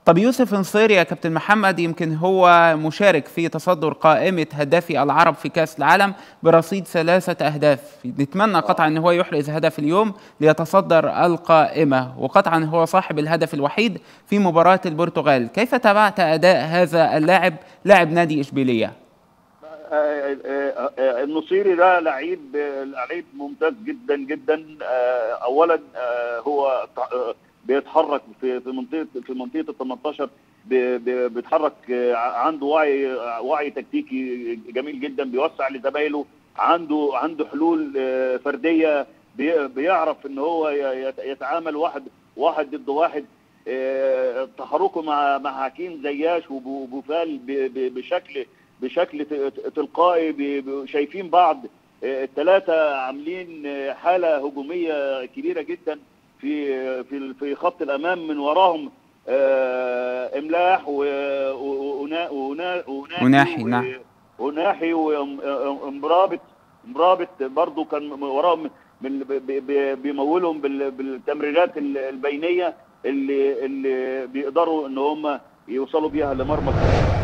طب يوسف نصيري يا كابتن محمد يمكن هو مشارك في تصدر قائمة هدافي العرب في كأس العالم برصيد ثلاثة أهداف نتمنى قطعا أن هو يحرز هدف اليوم ليتصدر القائمة وقطعا هو صاحب الهدف الوحيد في مباراة البرتغال كيف تابعت أداء هذا اللاعب لاعب نادي إشبيلية النصيري ده لعيب لعيب ممتاز جدا جدا اولا هو بيتحرك في في منطقه في منطقه ال 18 بيتحرك عنده وعي وعي تكتيكي جميل جدا بيوسع لزمايله عنده عنده حلول فرديه بيعرف ان هو يتعامل واحد واحد ضد واحد تحركه مع مع حكيم زياش وبوفال بشكل بشكل تلقائي شايفين بعض الثلاثه عاملين حاله هجوميه كبيره جدا في في في خط الامام من وراهم املاح وناحي نعم وناحي ومرابط مرابط برضه كان وراهم بيمولهم بالتمريرات البينيه اللي اللي بيقدروا ان هم يوصلوا بيها لمرمى